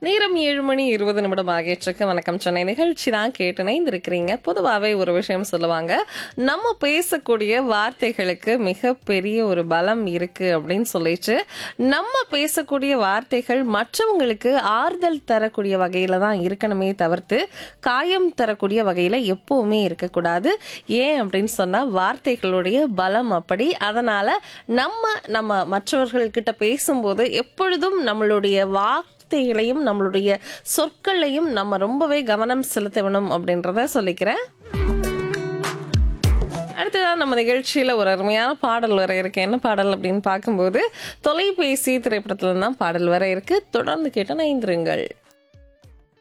நேரம் ஏழு மணி இருபது நிமிடம் ஆகிட்டு வணக்கம் சென்னை நிகழ்ச்சி தான் கேட்டு இணைந்திருக்கிறீங்க பொதுவாகவே ஒரு விஷயம் சொல்லுவாங்க நம்ம பேசக்கூடிய வார்த்தைகளுக்கு மிகப்பெரிய ஒரு பலம் இருக்கு அப்படின்னு சொல்லிட்டு நம்ம பேசக்கூடிய வார்த்தைகள் மற்றவங்களுக்கு ஆறுதல் தரக்கூடிய வகையில தான் இருக்கணுமே தவிர்த்து காயம் தரக்கூடிய வகையில எப்பவுமே இருக்கக்கூடாது ஏன் அப்படின்னு சொன்னா வார்த்தைகளுடைய பலம் அப்படி அதனால நம்ம நம்ம மற்றவர்கள்கிட்ட பேசும்போது எப்பொழுதும் நம்மளுடைய வார்த்தைகளையும் நம்மளுடைய சொற்களையும் நம்ம ரொம்பவே கவனம் செலுத்த வேணும் அப்படின்றத சொல்லிக்கிறேன் அடுத்ததான் நம்ம நிகழ்ச்சியில ஒரு அருமையான பாடல் வர இருக்கு என்ன பாடல் அப்படின்னு பார்க்கும்போது தொலைபேசி திரைப்படத்துல தான் பாடல் வர இருக்கு தொடர்ந்து கேட்டு நைந்திருங்கள்